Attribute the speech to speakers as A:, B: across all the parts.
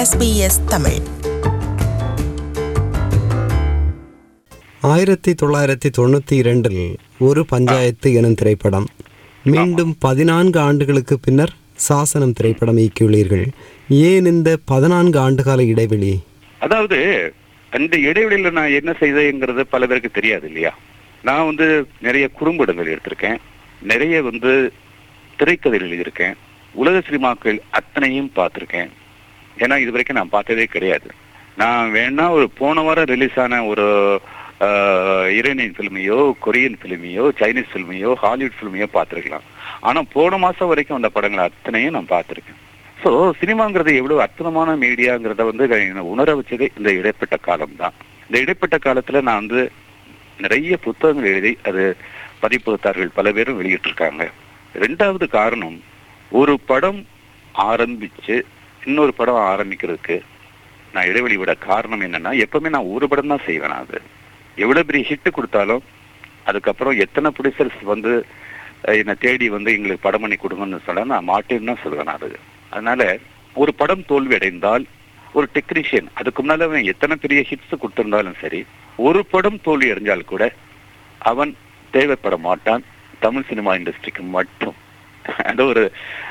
A: SBS Tamil
B: ஆயிரத்தி தொள்ளாயிரத்தி தொண்ணூற்றி இரண்டில் ஒரு பஞ்சாயத்து எனும் திரைப்படம் மீண்டும் பதினான்கு ஆண்டுகளுக்கு பின்னர் சாசனம் திரைப்படம் இயக்கியுள்ளீர்கள் ஏன் இந்த பதினான்கு ஆண்டுகால இடைவெளி
C: அதாவது அந்த இடைவெளியில நான் என்ன செய்தேங்கிறது பல பேருக்கு தெரியாது இல்லையா நான் வந்து நிறைய குறும்படங்கள் எடுத்திருக்கேன் நிறைய வந்து திரைக்கதைகள் எழுதியிருக்கேன் உலக சினிமாக்கள் அத்தனையும் பார்த்துருக்கேன் ஏன்னா இது வரைக்கும் நான் பார்த்ததே கிடையாது நான் வேணா ஒரு போன வாரம் ரிலீஸ் ஆன ஒரு இரானியன் ஃபிலிமையோ கொரியன் ஃபிலிமையோ சைனீஸ் ஃபிலிமையோ ஹாலிவுட் ஃபிலிமையோ பார்த்துருக்கலாம் ஆனால் போன மாதம் வரைக்கும் அந்த படங்கள் அத்தனையும் நான் பார்த்துருக்கேன் ஸோ சினிமாங்கிறது எவ்வளவு அற்புதமான மீடியாங்கிறத வந்து என்னை உணர வச்சதே இந்த இடைப்பட்ட காலம் தான் இந்த இடைப்பட்ட காலத்துல நான் வந்து நிறைய புத்தகங்கள் எழுதி அது பதிப்பகத்தார்கள் பல பேரும் வெளியிட்டிருக்காங்க ரெண்டாவது காரணம் ஒரு படம் ஆரம்பிச்சு இன்னொரு படம் ஆரம்பிக்கிறதுக்கு நான் இடைவெளி விட காரணம் என்னன்னா எப்பவுமே நான் ஒரு படம் தான் செய்வேன் நான் அது எவ்வளவு பெரிய ஹிட் கொடுத்தாலும் அதுக்கப்புறம் எத்தனை ப்ரொடியூசர்ஸ் வந்து அஹ், என்னை தேடி வந்து எங்களுக்கு படம் பண்ணி கொடுங்கன்னு சொல்ல நான் மாட்டேன்னு தான் சொல்லுவேன் நான் அது அதனால ஒரு படம் தோல்வி அடைந்தால் ஒரு டெக்னீஷியன் அதுக்கு முன்னால அவன் எத்தனை பெரிய ஹிட்ஸ் கொடுத்திருந்தாலும் சரி ஒரு படம் தோல்வி அடைஞ்சால் கூட அவன் தேவைப்பட மாட்டான் தமிழ் சினிமா இண்டஸ்ட்ரிக்கு மட்டும் அது ஒரு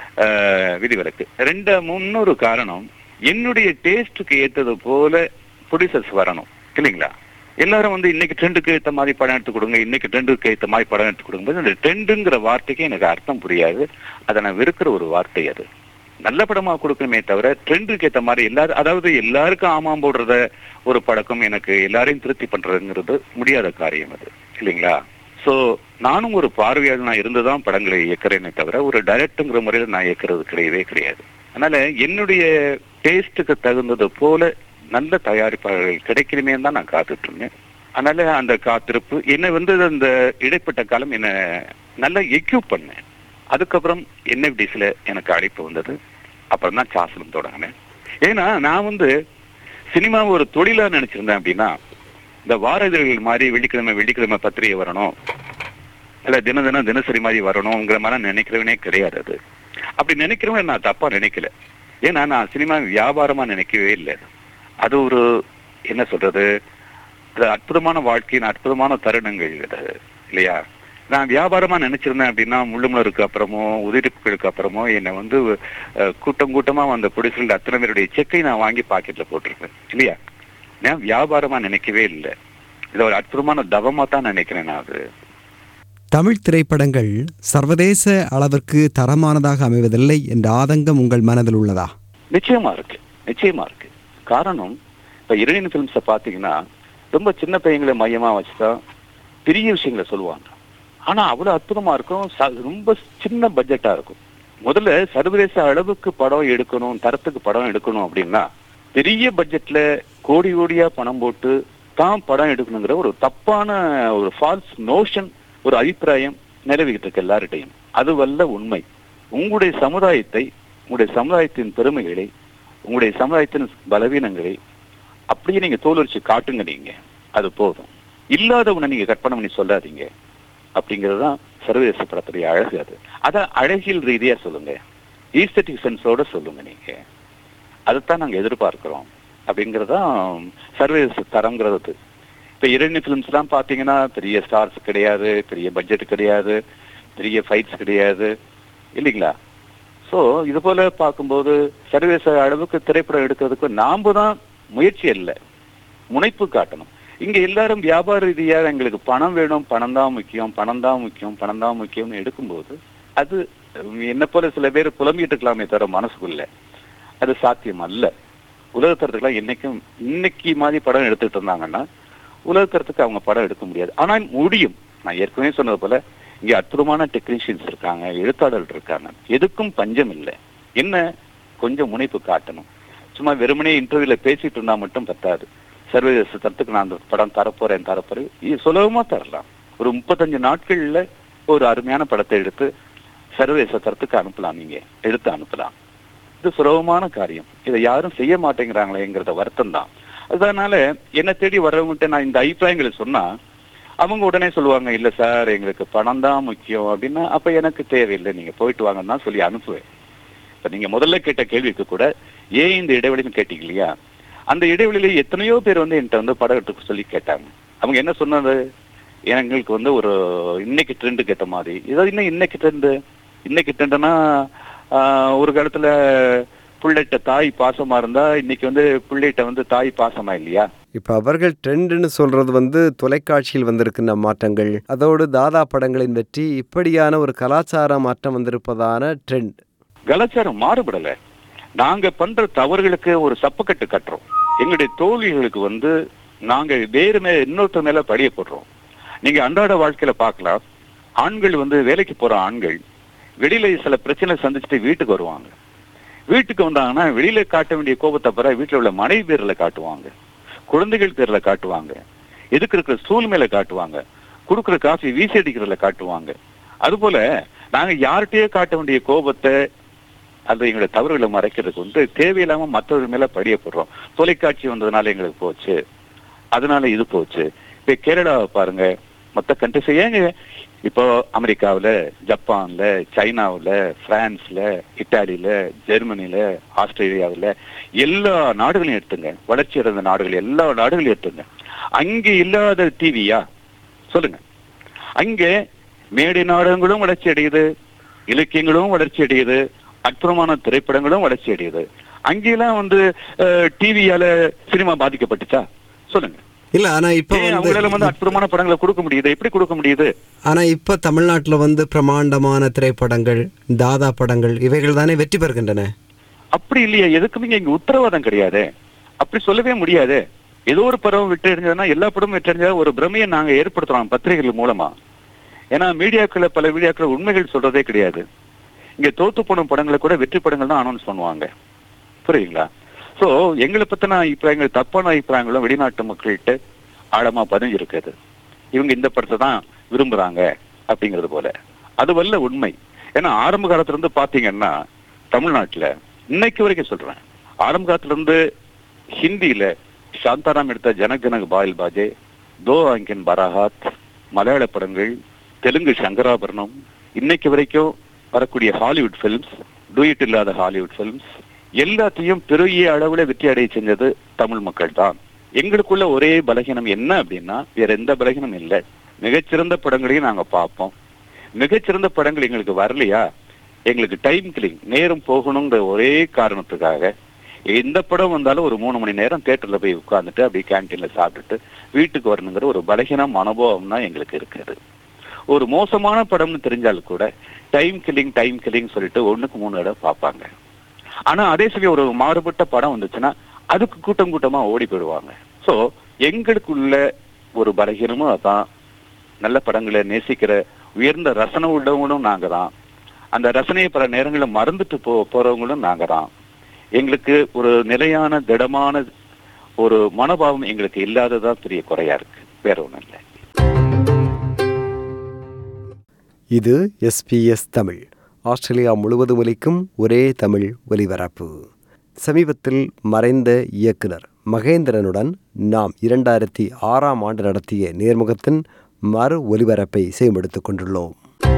C: அஹ், விதிவிலக்கு ரெண்டு முன்னொரு காரணம் என்னுடைய டேஸ்டுக்கு ஏத்தது போல ப்ரொடியூசர்ஸ் வரணும் இல்லைங்களா எல்லாரும் வந்து இன்னைக்கு ட்ரெண்டுக்கு ஏத்த மாதிரி படம் எடுத்து கொடுங்க இன்னைக்கு ட்ரெண்டுக்கு ஏத்த மாதிரி படம் எடுத்து கொடுக்கும்போது அந்த ட்ரெண்டுங்கிற வார்த்தைக்கு எனக்கு அர்த்தம் புரியாது அதை நான் வெறுக்கிற ஒரு வார்த்தை அது நல்ல படமா கொடுக்கணுமே தவிர ட்ரெண்டுக்கு ஏத்த மாதிரி எல்லாரும் அதாவது எல்லாருக்கும் ஆமாம் போடுறத ஒரு பழக்கம் எனக்கு எல்லாரையும் திருப்தி பண்றதுங்கிறது முடியாத காரியம் அது இல்லைங்களா சோ நானும் ஒரு பார்வையாளனா இருந்துதான் படங்களை இயக்குறேனே தவிர ஒரு டைரக்டருங்கிற முறையில நான் இயக்குறது கிடையவே கிடையாது அதனால என்னுடைய டேஸ்ட்டுக்கு தகுந்தது போல நல்ல தயாரிப்பாளர்கள் கிடைக்கணுமே தான் நான் காத்துட்டு இருந்தேன் அதனால அந்த காத்திருப்பு என்னை வந்து அந்த இடைப்பட்ட காலம் என்ன நல்லா எக்யூப் பண்ணேன் அதுக்கப்புறம் என்எஃப்டிஸ்ல எனக்கு அழைப்பு வந்தது அப்புறம் தான் சாசனம் தொடங்கினேன் ஏன்னா நான் வந்து சினிமாவை ஒரு தொழிலா நினைச்சிருந்தேன் அப்படின்னா இந்த வார இதழ்கள் மாதிரி வெள்ளிக்கிழமை வெள்ளிக்கிழமை பத்திரிகை வரணும் இல்ல தின தினம் தினசரி மாதிரி வரணுங்கிற மாதிரி நான் நினைக்கிறவனே கிடையாது அது அப்படி நினைக்கிறவன் நான் தப்பா நினைக்கல ஏன்னா நான் சினிமா வியாபாரமா நினைக்கவே இல்லை அது ஒரு என்ன சொல்றது அது அற்புதமான வாழ்க்கையின் அற்புதமான தருணங்கள் இது இல்லையா நான் வியாபாரமா நினைச்சிருந்தேன் அப்படின்னா முள்ளுமலருக்கு அப்புறமோ உதிரிப்புகளுக்கு அப்புறமோ என்னை வந்து அஹ், கூட்டம் கூட்டமா வந்த ப்ரொடியூசர்கள் அத்தனை பேருடைய செக்கை நான் வாங்கி பாக்கெட்ல போட்டிருப்பேன் இல்லையா நான் வியாபாரமா நினைக்கவே இல்லை இது ஒரு அற்புதமான தவமா தான் நினைக்கிறேன் நான் அது
B: தமிழ் திரைப்படங்கள் சர்வதேச அளவிற்கு தரமானதாக அமைவதில்லை என்ற ஆதங்கம் உங்கள் மனதில் உள்ளதா
C: நிச்சயமா இருக்கு நிச்சயமா இருக்கு காரணம் இப்ப இரணியன் பிலிம்ஸ பாத்தீங்கன்னா ரொம்ப சின்ன பையங்களை மையமா வச்சுதான் பெரிய விஷயங்களை சொல்லுவாங்க ஆனா அவ்வளவு அற்புதமா இருக்கும் ச- ரொம்ப சின்ன பட்ஜெட்டா இருக்கும் முதல்ல சர்வதேச அளவுக்கு படம் எடுக்கணும் தரத்துக்கு படம் எடுக்கணும் அப்படின்னா பெரிய பட்ஜெட்ல கோடி கோடியா பணம் போட்டு தான் படம் எடுக்கணுங்கிற ஒரு தப்பான ஒரு ஃபால்ஸ் நோஷன் ஒரு அபிப்பிராயம் நிலவிக்கிட்டு இருக்கு எல்லார்கிட்டையும் அது வல்ல உண்மை உங்களுடைய சமுதாயத்தை உங்களுடைய சமுதாயத்தின் பெருமைகளை உங்களுடைய சமுதாயத்தின் பலவீனங்களை அப்படியே நீங்க தோலுரிச்சு காட்டுங்க நீங்க அது போதும் இல்லாதவனை நீங்க கற்பனை பண்ணி சொல்லாதீங்க அப்படிங்கிறது தான் சர்வதேச படத்துடைய அழகு அது அத அழகியல் ரீதியா சொல்லுங்க ஈஸ்தட்டிக் சென்ஸோட சொல்லுங்க நீங்க அதைத்தான் நாங்க எதிர்பார்க்கிறோம் அப்படிங்கறதுதான் சர்வதேச தரங்கிறது இப்ப இரண்டு பிலிம்ஸ் எல்லாம் பாத்தீங்கன்னா பெரிய ஸ்டார்ஸ் கிடையாது பெரிய பட்ஜெட் கிடையாது பெரிய ஃபைட்ஸ் கிடையாது இல்லைங்களா சோ இது போல பார்க்கும்போது சர்வதேச அளவுக்கு திரைப்படம் எடுக்கிறதுக்கு நாம தான் முயற்சி இல்லை முனைப்பு காட்டணும் இங்க எல்லாரும் வியாபார ரீதியா எங்களுக்கு பணம் வேணும் பணம் தான் முக்கியம் பணம் தான் முக்கியம் பணம் தான் முக்கியம்னு எடுக்கும்போது அது என்ன போல சில பேர் புலம்பிட்டு இருக்கலாமே தவிர மனசுக்குள்ள அது சாத்தியம் அல்ல உலகத்தரத்துக்குலாம் என்னைக்கும் இன்னைக்கு மாதிரி படம் எடுத்துட்டு இருந்தாங்கன்னா உலகத்தரத்துக்கு அவங்க படம் எடுக்க முடியாது ஆனால் முடியும் நான் ஏற்கனவே சொன்னது போல இங்க அற்புதமான டெக்னீஷியன்ஸ் இருக்காங்க எழுத்தாளர்கள் இருக்காங்க எதுக்கும் பஞ்சம் இல்லை என்ன கொஞ்சம் முனைப்பு காட்டணும் சும்மா வெறுமனே இன்டர்வியூல பேசிட்டு இருந்தா மட்டும் பத்தாது சர்வதேச தரத்துக்கு நான் அந்த படம் தரப்போறேன் தரப்போறேன் இது சுலபமா தரலாம் ஒரு முப்பத்தஞ்சு நாட்கள்ல ஒரு அருமையான படத்தை எடுத்து சர்வதேச தரத்துக்கு அனுப்பலாம் நீங்க எடுத்து அனுப்பலாம் இது சுலபமான காரியம் இதை யாரும் செய்ய மாட்டேங்கிறாங்களேங்கிறத வருத்தம் தான் அதனால என்ன தேடி வர்றவங்ககிட்ட நான் இந்த அபிப்பிராயங்களை சொன்னா அவங்க உடனே சொல்லுவாங்க இல்ல சார் எங்களுக்கு பணம் தான் முக்கியம் அப்படின்னா அப்ப எனக்கு தேவையில்லை நீங்க போயிட்டு வாங்கன்னு தான் சொல்லி அனுப்புவேன் இப்ப நீங்க முதல்ல கேட்ட கேள்விக்கு கூட ஏன் இந்த இடைவெளின்னு கேட்டீங்க இல்லையா அந்த இடைவெளியில எத்தனையோ பேர் வந்து என்கிட்ட வந்து படம் எடுத்துக்க சொல்லி கேட்டாங்க அவங்க என்ன சொன்னது எங்களுக்கு வந்து ஒரு இன்னைக்கு ட்ரெண்டுக்கு ஏத்த மாதிரி இதோ இன்னும் இன்னைக்கு ட்ரெண்டு இன்னைக்கு ட்ரெண்டுனா ஒரு காலத்துல பிள்ளைகிட்ட தாய் பாசமா இருந்தா இன்னைக்கு வந்து பிள்ளைகிட்ட வந்து தாய் பாசமா இல்லையா
B: இப்போ அவர்கள் ட்ரெண்டுன்னு சொல்றது வந்து தொலைக்காட்சியில் வந்திருக்கின்ற மாற்றங்கள் அதோடு தாதா படங்களின் வெற்றி இப்படியான ஒரு கலாச்சார மாற்றம் வந்திருப்பதான ட்ரெண்ட்
C: கலாச்சாரம் மாறுபடல நாங்க பண்ற தவறுகளுக்கு ஒரு சப்பக்கட்டு கட்டுறோம் எங்களுடைய தோல்விகளுக்கு வந்து நாங்க வேறு மே இன்னொருத்தர் மேல படிய போடுறோம் நீங்க அன்றாட வாழ்க்கையில பார்க்கலாம் ஆண்கள் வந்து வேலைக்கு போற ஆண்கள் வெளியில சில பிரச்சனை சந்திச்சுட்டு வீட்டுக்கு வருவாங்க வீட்டுக்கு வந்தாங்கன்னா வெளியில காட்ட வேண்டிய கோபத்தை பிற வீட்டுல உள்ள மனைவி பேர்ல காட்டுவாங்க குழந்தைகள் பேர்ல காட்டுவாங்க எதுக்கு இருக்கிற சூழ்நிலை காட்டுவாங்க கொடுக்குற காஃபி வீசி அடிக்கிறதுல காட்டுவாங்க அதுபோல நாங்க யார்கிட்டயே காட்ட வேண்டிய கோபத்தை அது எங்களுடைய தவறுகளை மறைக்கிறதுக்கு வந்து தேவையில்லாம மற்றவர்கள் மேல படியப்படுறோம் தொலைக்காட்சி வந்ததுனால எங்களுக்கு போச்சு அதனால இது போச்சு இப்ப கேரளாவை பாருங்க மொத்த கண்ட்ரிஸ் ஏங்க இப்போ அமெரிக்காவுல ஜப்பான்ல சைனாவுல பிரான்ஸ்ல இத்தாலியில ஜெர்மனில ஆஸ்திரேலியாவுல எல்லா நாடுகளையும் எடுத்துங்க வளர்ச்சி அடைந்த நாடுகள் எல்லா நாடுகளையும் எடுத்துங்க அங்கே இல்லாத டிவியா சொல்லுங்க அங்கே மேடை நாடகங்களும் வளர்ச்சி அடையுது இலக்கியங்களும் வளர்ச்சி அடையுது அற்புதமான திரைப்படங்களும் வளர்ச்சி அடையுது அங்கெல்லாம் வந்து டிவியால சினிமா பாதிக்கப்பட்டுச்சா சொல்லுங்க
B: இல்ல ஆனா இப்ப
C: ஏன் அவங்களால வந்து
B: வந்து
C: அற்புதமான படங்களை கொடுக்க முடியுது எப்படி கொடுக்க முடியுது
B: ஆனா இப்ப தமிழ்நாட்டுல வந்து பிரமாண்டமான திரைப்படங்கள் தாதா படங்கள் இவைகள் தானே வெற்றி பெறுகின்றன
C: அப்படி இல்லையா எதுக்குமே இங்க உத்தரவாதம் கிடையாது அப்படி சொல்லவே முடியாது ஏதோ ஒரு படம் வெற்றி அடைஞ்சதுன்னா எல்லா படமும் வெற்றி அடைஞ்சா ஒரு பிரமையை நாங்க ஏற்படுத்துறோம் பத்திரிகைகள் மூலமா ஏன்னா மீடியாக்களை பல மீடியாக்கள் உண்மைகள் சொல்றதே கிடையாது இங்க தோத்து போன படங்களை கூட வெற்றி படங்கள் தான் அனௌன்ஸ் பண்ணுவாங்க புரியுங்களா சோ எங்களை பத்தின அபிப்பிராயங்கள் தப்பான அபிப்பிராயங்களும் வெளிநாட்டு மக்கள்கிட்ட ஆழமா பதிஞ்சிருக்குது இவங்க இந்த படத்தை தான் விரும்புறாங்க அப்படிங்கிறது போல அது வல்ல உண்மை ஏன்னா ஆரம்ப காலத்துல இருந்து பாத்தீங்கன்னா தமிழ்நாட்டுல இன்னைக்கு வரைக்கும் சொல்றேன் ஆரம்ப காலத்துல இருந்து ஹிந்தியில சாந்தாராம் எடுத்த ஜனகனக பாயில் பாஜே தோ அங்கின் பராஹாத் மலையாள படங்கள் தெலுங்கு சங்கராபரணம் இன்னைக்கு வரைக்கும் வரக்கூடிய ஹாலிவுட் ஃபிலிம்ஸ் டூயிட் இல்லாத ஹாலிவுட் ஃபிலிம்ஸ் எல்லாத்தையும் பெரிய அளவுல வெற்றி அடைய செஞ்சது தமிழ் மக்கள் தான் எங்களுக்குள்ள ஒரே பலகீனம் என்ன அப்படின்னா வேற எந்த பலகீனம் இல்லை மிகச்சிறந்த படங்களையும் நாங்க பார்ப்போம் மிகச்சிறந்த படங்கள் எங்களுக்கு வரலையா எங்களுக்கு டைம் கிளிங் நேரம் போகணுங்கிற ஒரே காரணத்துக்காக எந்த படம் வந்தாலும் ஒரு மூணு மணி நேரம் தியேட்டர்ல போய் உட்கார்ந்துட்டு அப்படியே கேன்டீன்ல சாப்பிட்டுட்டு வீட்டுக்கு வரணுங்கிற ஒரு பலகீனம் அனுபவம் தான் எங்களுக்கு இருக்குது ஒரு மோசமான படம்னு தெரிஞ்சாலும் கூட டைம் கில்லிங் டைம் கில்லிங் சொல்லிட்டு ஒண்ணுக்கு மூணு இடம் பார்ப்பாங்க ஆனா அதே சமயம் ஒரு மாறுபட்ட படம் வந்துச்சுன்னா அதுக்கு கூட்டம் கூட்டமா ஓடி போயிடுவாங்க சோ எங்களுக்குள்ள ஒரு பலகீனமும் அதான் நல்ல படங்களை நேசிக்கிற உயர்ந்த ரசனை உள்ளவங்களும் நாங்க தான் அந்த ரசனையை பல நேரங்களில் மறந்துட்டு போ போறவங்களும் நாங்க தான் எங்களுக்கு ஒரு நிலையான திடமான ஒரு மனோபாவம் எங்களுக்கு இல்லாததா பெரிய குறையா இருக்கு வேற ஒண்ணும் இல்லை
B: இது எஸ்பிஎஸ் தமிழ் ஆஸ்திரேலியா முழுவதும் ஒலிக்கும் ஒரே தமிழ் ஒலிபரப்பு சமீபத்தில் மறைந்த இயக்குனர் மகேந்திரனுடன் நாம் இரண்டாயிரத்தி ஆறாம் ஆண்டு நடத்திய நேர்முகத்தின் மறு ஒலிபரப்பை செய்யமெடுத்துக் கொண்டுள்ளோம்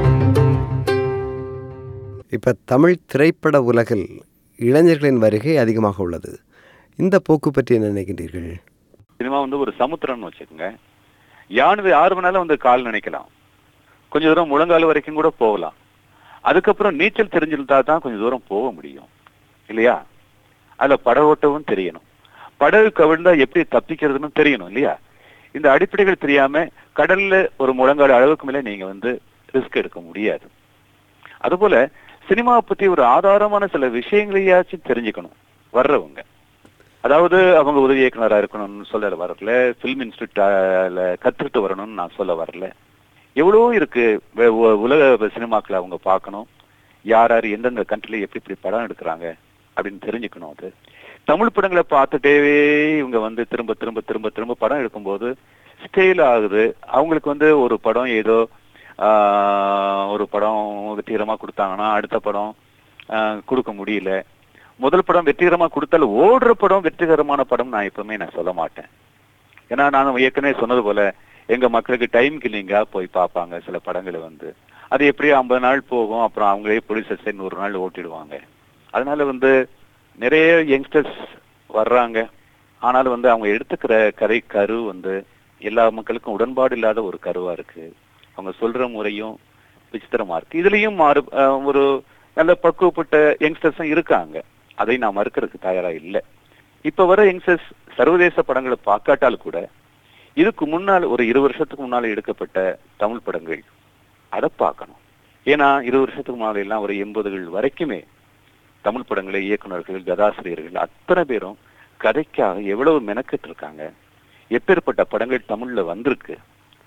B: இப்போ தமிழ் திரைப்பட உலகில் இளைஞர்களின் வருகை அதிகமாக உள்ளது இந்த போக்கு பற்றி என்ன நினைக்கின்றீர்கள்
C: சினிமா வந்து ஒரு சமுத்திரம்னு வச்சுக்கோங்க யானது யாரு வேணாலும் வந்து கால் நினைக்கலாம் கொஞ்ச தூரம் முழங்கால் வரைக்கும் கூட போகலாம் அதுக்கப்புறம் நீச்சல் தெரிஞ்சிருந்தா தான் கொஞ்சம் தூரம் போக முடியும் இல்லையா அதுல படகு ஓட்டவும் தெரியணும் படகு கவிழ்ந்தா எப்படி தப்பிக்கிறதுன்னு தெரியணும் இல்லையா இந்த அடிப்படைகள் தெரியாம கடல்ல ஒரு முழங்கால் அளவுக்கு மேல நீங்க வந்து ரிஸ்க் எடுக்க முடியாது அதுபோல சினிமாவை பத்தி ஒரு ஆதாரமான சில விஷயங்களையாச்சும் தெரிஞ்சுக்கணும் வர்றவங்க அதாவது அவங்க உதவி இயக்குனரா இருக்கணும்னு சொல்ல வரல பிலிம் இன்ஸ்டியூட்ல கத்துக்கிட்டு வரணும்னு நான் சொல்ல வரல எவ்வளவோ இருக்கு வெ- உ- உலக சினிமாக்களை அவங்க பார்க்கணும் யார் யார் எந்தெந்த கண்ட்ரில எப்படி இப்படி படம் எடுக்கிறாங்க அப்படின்னு தெரிஞ்சுக்கணும் அது தமிழ் படங்களை பார்த்துட்டே இவங்க வந்து திரும்ப திரும்ப திரும்ப திரும்ப படம் எடுக்கும்போது ஸ்டேல் ஆகுது அவங்களுக்கு வந்து ஒரு படம் ஏதோ ஆஹ், ஒரு படம் வெற்றிகரமா கொடுத்தாங்கன்னா அடுத்த படம் ஆஹ், கொடுக்க முடியல முதல் படம் வெற்றிகரமா கொடுத்தாலும் ஓடுற படம் வெற்றிகரமான படம் நான் எப்பவுமே நான் சொல்ல மாட்டேன் ஏன்னா நான் ஏற்கனவே சொன்னது போல எங்க மக்களுக்கு டைம் கில்லிங்கா போய் பார்ப்பாங்க சில படங்களை வந்து அது எப்படியும் ஐம்பது நாள் போகும் அப்புறம் அவங்களே போலீஸ் நூறு நாள் ஓட்டிடுவாங்க அதனால வந்து நிறைய யங்ஸ்டர்ஸ் வர்றாங்க ஆனாலும் வந்து அவங்க எடுத்துக்கிற கரை கரு வந்து எல்லா மக்களுக்கும் உடன்பாடு இல்லாத ஒரு கருவா இருக்கு அவங்க சொல்ற முறையும் விசித்திரமா இருக்கு இதுலயும் மாறு அஹ், ஒரு நல்ல பக்குவப்பட்ட யங்ஸ்டர்ஸும் இருக்காங்க அதை நான் மறுக்கிறதுக்கு தயாரா இல்லை இப்ப வர யங்ஸ்டர்ஸ் சர்வதேச படங்களை பார்க்காட்டாலும் கூட இதுக்கு முன்னால் ஒரு இரு வருஷத்துக்கு முன்னால எடுக்கப்பட்ட தமிழ் படங்கள் அதை பார்க்கணும் ஏன்னா இரு வருஷத்துக்கு முன்னால எல்லாம் ஒரு எண்பதுகள் வரைக்குமே தமிழ் படங்களை இயக்குனர்கள் கதாசிரியர்கள் அத்தனை பேரும் கதைக்காக எவ்வளவு மெனக்கெட்டு இருக்காங்க எப்பேற்பட்ட படங்கள் தமிழ்ல வந்திருக்கு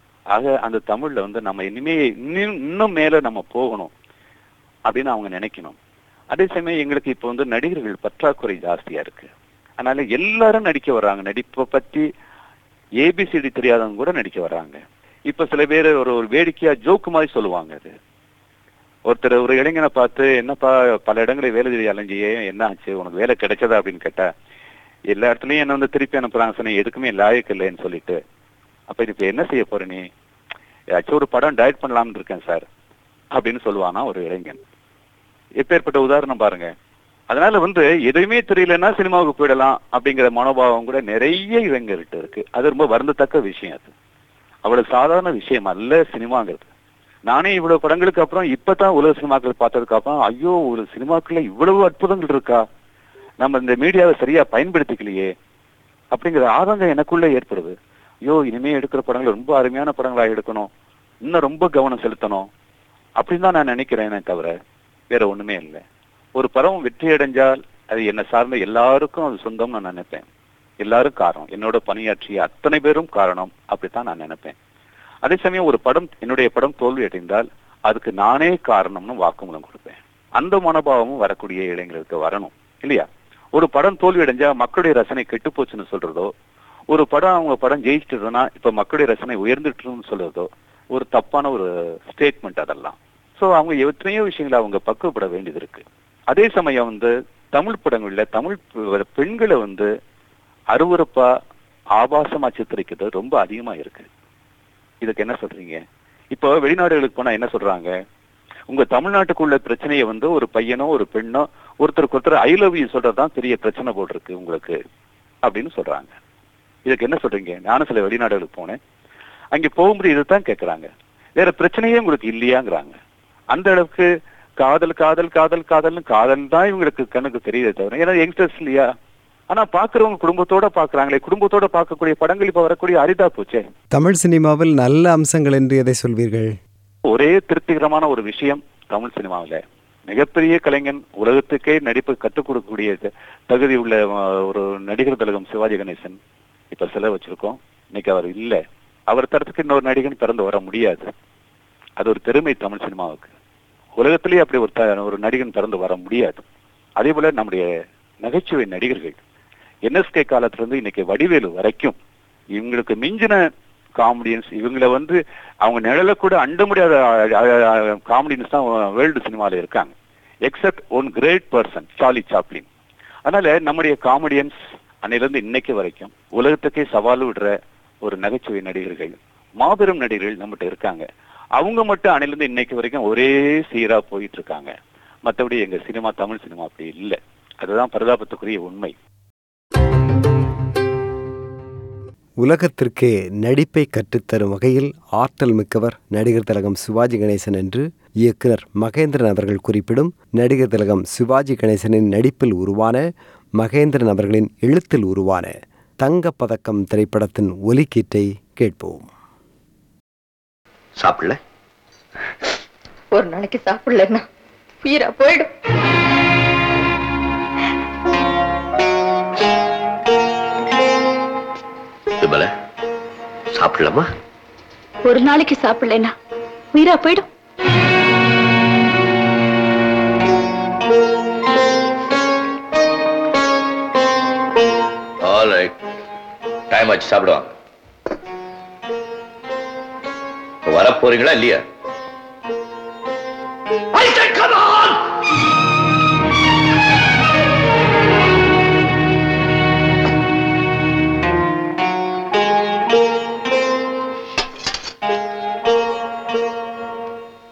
C: ஆக அந்த தமிழ்ல வந்து நம்ம இனிமே இன்னும் இன்னும் மேல நம்ம போகணும் அப்படின்னு அவங்க நினைக்கணும் அதே சமயம் எங்களுக்கு இப்போ வந்து நடிகர்கள் பற்றாக்குறை ஜாஸ்தியா இருக்கு அதனால எல்லாரும் நடிக்க வர்றாங்க நடிப்பை பத்தி ஏபிசிடி தெரியாதவங்க கூட நடிக்க வர்றாங்க இப்ப சில பேர் ஒரு ஒரு வேடிக்கையா ஜோக்கு மாதிரி சொல்லுவாங்க அது ஒருத்தர் ஒரு இளைஞனை பார்த்து என்னப்பா பல இடங்களை வேலை தேடி அலைஞ்சியே என்ன ஆச்சு உனக்கு வேலை கிடைச்சதா அப்படின்னு கேட்டா எல்லா இடத்துலயும் என்ன வந்து திருப்பி அனுப்புறாங்க சொன்னேன் எதுக்குமே லாயக்கு இல்லைன்னு சொல்லிட்டு அப்ப இப்ப என்ன செய்ய போற நீ ஏதாச்சும் ஒரு படம் டயட் பண்ணலாம்னு இருக்கேன் சார் அப்படின்னு சொல்லுவானா ஒரு இளைஞன் எப்பேற்பட்ட உதாரணம் பாருங்க அதனால வந்து எதுவுமே தெரியலன்னா சினிமாவுக்கு போயிடலாம் அப்படிங்கிற மனோபாவம் கூட நிறைய இளைஞர்கிட்ட இருக்கு அது ரொம்ப வருந்தத்தக்க விஷயம் அது அவ்வளவு சாதாரண விஷயம் அல்ல சினிமாங்கிறது நானே இவ்வளவு படங்களுக்கு அப்புறம் இப்பதான் உலக சினிமாக்கள் பார்த்ததுக்கு அப்புறம் ஐயோ ஒரு சினிமாக்குள்ள இவ்வளவு அற்புதங்கள் இருக்கா நம்ம இந்த மீடியாவை சரியா பயன்படுத்திக்கலையே அப்படிங்கிற ஆதங்கம் எனக்குள்ள ஏற்படுது ஐயோ இனிமே எடுக்கிற படங்கள் ரொம்ப அருமையான படங்களா எடுக்கணும் இன்னும் ரொம்ப கவனம் செலுத்தணும் அப்படின்னு தான் நான் நினைக்கிறேனே தவிர வேற ஒண்ணுமே இல்லை ஒரு படம் வெற்றி அடைஞ்சால் அது என்னை சார்ந்த எல்லாருக்கும் அது சொந்தம் நான் நினைப்பேன் எல்லாரும் காரணம் என்னோட பணியாற்றிய அத்தனை பேரும் காரணம் அப்படித்தான் நான் நினைப்பேன் அதே சமயம் ஒரு படம் என்னுடைய படம் தோல்வி அடைந்தால் அதுக்கு நானே காரணம்னு வாக்குமூலம் கொடுப்பேன் அந்த மனோபாவமும் வரக்கூடிய இளைஞர்களுக்கு வரணும் இல்லையா ஒரு படம் தோல்வி அடைஞ்சா மக்களுடைய ரசனை கெட்டு போச்சுன்னு சொல்றதோ ஒரு படம் அவங்க படம் ஜெயிச்சிட்டதுன்னா இப்ப மக்களுடைய ரசனை உயர்ந்துட்டுன்னு சொல்றதோ ஒரு தப்பான ஒரு ஸ்டேட்மெண்ட் அதெல்லாம் சோ அவங்க எத்தனையோ விஷயங்களை அவங்க பக்குவப்பட வேண்டியது இருக்கு அதே சமயம் வந்து தமிழ் படங்கள்ல தமிழ் பெ- பெண்களை வந்து அருவருப்பா ஆபாசமா சித்தரிக்கிறது ரொம்ப அதிகமா இருக்கு இதுக்கு என்ன சொல்றீங்க இப்போ வெளிநாடுகளுக்கு போனா என்ன சொல்றாங்க உங்க தமிழ்நாட்டுக்குள்ள பிரச்சனையை வந்து ஒரு பையனோ ஒரு பெண்ணோ ஒருத்தருக்கு ஒருத்தர் ஐ லவ் யூ சொல்றதுதான் பெரிய பிரச்சனை போல் இருக்கு உங்களுக்கு அப்படின்னு சொல்றாங்க இதுக்கு என்ன சொல்றீங்க நானும் சில வெளிநாடுகளுக்கு போனேன் அங்க போகும்போது இதுதான் கேக்குறாங்க வேற பிரச்சனையே உங்களுக்கு இல்லையாங்கிறாங்க அந்த அளவுக்கு காதல் காதல் காதல் காதல்னு காதல் தான் இவங்களுக்கு கண்ணுக்கு தெரியுதே தவிர ஏன்னா யங்ஸ்டர்ஸ் இல்லையா ஆனா பாக்குறவங்க குடும்பத்தோட பாக்குறாங்களே குடும்பத்தோட பார்க்கக்கூடிய படங்கள் இப்ப வரக்கூடிய அரிதா போச்சே
B: தமிழ் சினிமாவில் நல்ல அம்சங்கள் என்று எதை சொல்வீர்கள்
C: ஒரே திருப்திகரமான ஒரு விஷயம் தமிழ் சினிமாவில் மிகப்பெரிய கலைஞன் உலகத்துக்கே நடிப்பு கற்றுக் கொடுக்கக்கூடிய த- தகுதி உள்ள அஹ், ஒரு நடிகர் திலகம் சிவாஜி கணேசன் இப்ப சிலை வச்சிருக்கோம் இன்னைக்கு அவர் இல்ல அவர் தரத்துக்கு இன்னொரு நடிகன் பிறந்து வர முடியாது அது ஒரு பெருமை தமிழ் சினிமாவுக்கு உலகத்திலேயே அப்படி ஒரு த- ஒரு நடிகன் பிறந்து வர முடியாது அதே போல நம்முடைய நகைச்சுவை நடிகர்கள் என்எஸ்கே காலத்துல இருந்து இன்னைக்கு வடிவேலு வரைக்கும் இவங்களுக்கு மிஞ்சின காமெடியன்ஸ் இவங்களை வந்து அவங்க நிழல கூட அண்ட முடியாத காமெடியன்ஸ் தான் வேர்ல்டு சினிமால இருக்காங்க except one great person Charlie Chaplin அதனால நம்முடைய காமெடியன்ஸ் அன்னையிலிருந்து இன்னைக்கு வரைக்கும் உலகத்துக்கே சவால் விடுற ஒரு நகைச்சுவை நடிகர்கள் மாபெரும் நடிகர்கள் நம்மகிட்ட இருக்காங்க அவங்க மட்டும் அன்னையிலிருந்து இன்னைக்கு வரைக்கும் ஒரே சீரா போயிட்டு இருக்காங்க மற்றபடி எங்க சினிமா தமிழ் சினிமா அப்படி இல்லை அதுதான் பரிதாபத்துக்குரிய உண்மை
B: உலகத்திற்கே நடிப்பை கற்றுத்தரும் வகையில் ஆற்றல் மிக்கவர் நடிகர் திலகம் சிவாஜி கணேசன் என்று இயக்குனர் மகேந்திரன் அவர்கள் குறிப்பிடும் நடிகர் திலகம் சிவாஜி கணேசனின் நடிப்பில் உருவான மகேந்திரன் அவர்களின் எழுத்தில் உருவான தங்கப் பதக்கம் திரைப்படத்தின் ஒலிக்கீற்றை கேட்போம்
A: சாப்பிடல
D: ஒரு நாளைக்கு சாப்பிடலன்னா உயிரா போயிடும்
A: விமல சாப்பிடலாமா
D: ஒரு நாளைக்கு சாப்பிடலன்னா உயிரா போயிடும்
A: ஆல் ரைட் டைம் ஆச்சு சாப்பிடுவாங்க வர போறீங்களா இல்லையா I said come on!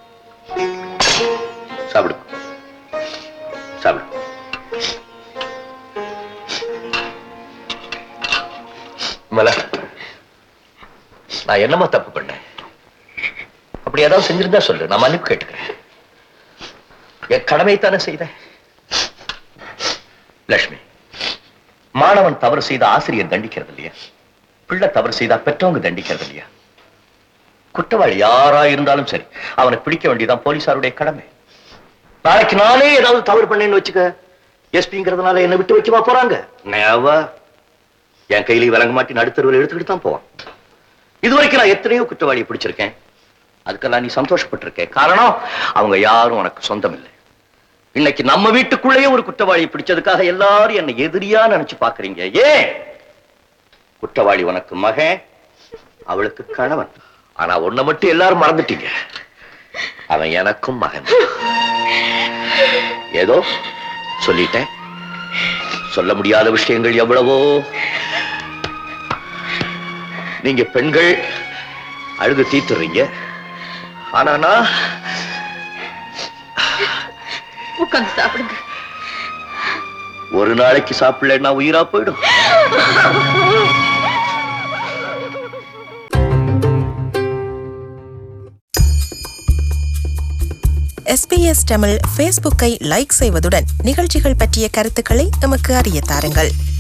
A: சாப்பிடு சாப்பிடு விமலா நான் என்னமா தப்பு பண்ணேன் அப்படி ஏதாவது செஞ்சிருந்தா சொல்லு நான் மன்னிப்பு கேட்டுக்கிறேன் என் கடமை தானே செய்தேன் லட்சுமி மாணவன் தவறு செய்த ஆசிரியர் தண்டிக்கிறது இல்லையா பிள்ளை தவறு செய்தா பெற்றவங்க தண்டிக்கிறது இல்லையா குற்றவாளி யாரா இருந்தாலும் சரி அவனை பிடிக்க வேண்டியதான் போலீசாருடைய கடமை நாளைக்கு நானே ஏதாவது தவறு பண்ணேன்னு வச்சுக்க எஸ்பிங்கிறதுனால என்னை விட்டு வைக்கவா போறாங்க Never. என் கையில விளங்க மாட்டி நடுத்தருவில் எடுத்துக்கிட்டு தான் போவான் இதுவரைக்கும் நான் எத்தனையோ குற்றவாளியை பிடிச்சிருக்கேன் அதுக்கெல்லாம் நீ சந்தோஷப்பட்டிருக்க காரணம் அவங்க யாரும் உனக்கு சொந்தம் இல்லை இன்னைக்கு நம்ம வீட்டுக்குள்ளேயே ஒரு குற்றவாளியை பிடிச்சதுக்காக எல்லாரும் என்னை எதிரியா நினைச்சு பாக்குறீங்க ஏன் குற்றவாளி உனக்கு மகன் அவளுக்கு கணவன் ஆனா உன்னை மட்டும் எல்லாரும் மறந்துட்டீங்க அவன் எனக்கும் மகன் ஏதோ சொல்லிட்டேன் சொல்ல முடியாத விஷயங்கள் எவ்வளவோ நீங்க பெண்கள் அழுது தீத்துறீங்க ஆனா நான்
D: உட்கார்ந்து சாப்பிடுங்க
A: ஒரு நாளைக்கு சாப்பிடலன்னா உயிரா போயிடும்
E: எஸ்பிஎஸ் தமிழ் ஃபேஸ்புக்கை லைக் செய்வதுடன் நிகழ்ச்சிகள் பற்றிய கருத்துக்களை எமக்கு அறிய தாருங்கள்